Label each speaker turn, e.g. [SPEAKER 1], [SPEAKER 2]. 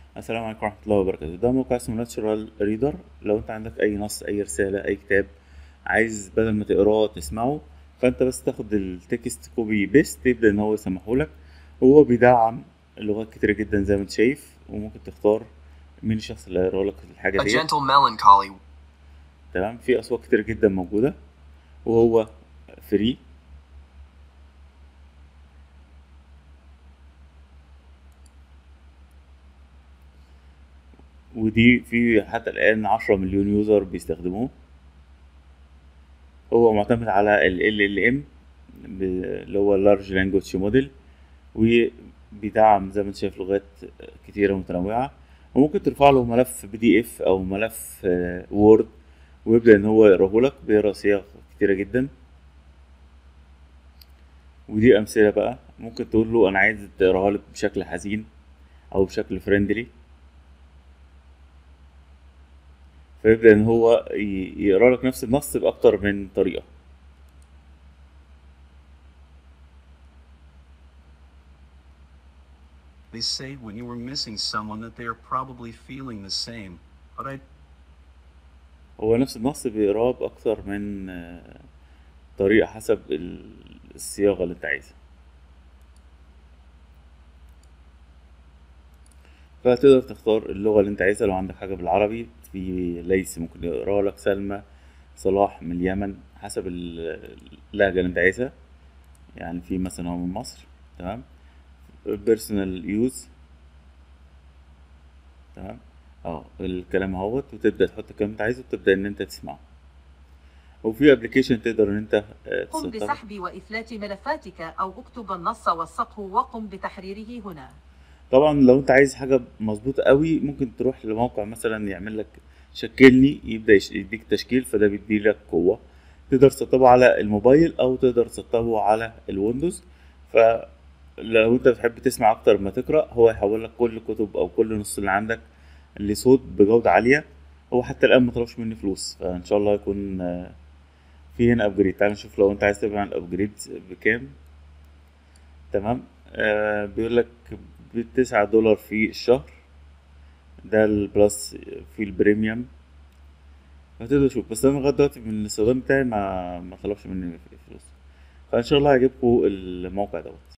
[SPEAKER 1] السلام عليكم ورحمة الله وبركاته ده موقع اسمه ناتشورال ريدر لو انت عندك اي نص اي رسالة اي كتاب عايز بدل ما تقراه تسمعه فانت بس تاخد التكست كوبي بيست يبدأ ان هو يسمحهولك وهو بيدعم لغات كتيرة جدا زي ما انت شايف وممكن تختار مين الشخص اللي هيقرا لك الحاجة
[SPEAKER 2] A
[SPEAKER 1] دي
[SPEAKER 2] gentle melancholy
[SPEAKER 1] تمام في اصوات كتير جدا موجودة وهو فري ودي في حتى الآن عشرة مليون يوزر بيستخدموه هو معتمد على ال LLM ب- اللي هو Large Language Model وبيدعم زي ما انت شايف لغات كتيرة متنوعة وممكن ترفع له ملف بي دي اف او ملف وورد ويبدأ ان هو يقراه لك بيقرا صيغ كتيرة جدا ودي امثلة بقى ممكن تقول له انا عايز تقراها لي بشكل حزين او بشكل فريندلي فيبدأ ان هو ي- يقرا لك نفس النص باكتر من طريقة
[SPEAKER 3] They say when you were missing someone that they are probably feeling the same. But I
[SPEAKER 1] هو نفس النص بيقراه بأكتر من آه، طريقة حسب ال- الصياغة اللي انت عايزها فتقدر تختار اللغة اللي انت عايزها لو عندك حاجة بالعربي في ليس ممكن يقرا لك سلمى صلاح من اليمن حسب ال- اللهجة اللي انت عايزها يعني في مثلا هو من مصر تمام بيرسونال يوز تمام اه الكلام اهوت وتبدأ تحط الكلام اللي انت عايزه وتبدأ ان انت تسمعه وفي ابلكيشن تقدر ان انت آه،
[SPEAKER 4] قم
[SPEAKER 1] تسطبه
[SPEAKER 4] بسحب وإفلات ملفاتك أو اكتب النص وثقه وقم بتحريره هنا
[SPEAKER 1] طبعا لو انت عايز حاجه مظبوطه قوي ممكن تروح لموقع مثلا يعمل لك شكلني يبدا يش- يديك تشكيل فده بيدي لك قوه تقدر تسطبه على الموبايل او تقدر تسطبه على الويندوز فلو انت بتحب تسمع اكتر ما تقرا هو يحول لك كل الكتب او كل نص اللي عندك لصوت بجوده عاليه هو حتى الان ما طلبش مني فلوس فان شاء الله يكون آه، في هنا ابجريد تعال نشوف لو انت عايز تبع الابجريد بكام تمام آه بيقول لك بتسعة دولار في الشهر ده البلس في البريميوم هتقدر تشوف بس انا لغايه دلوقتي من الاستخدام بتاعي ما ما طلبش مني فلوس فان شاء الله هيعجبكم الموقع دوت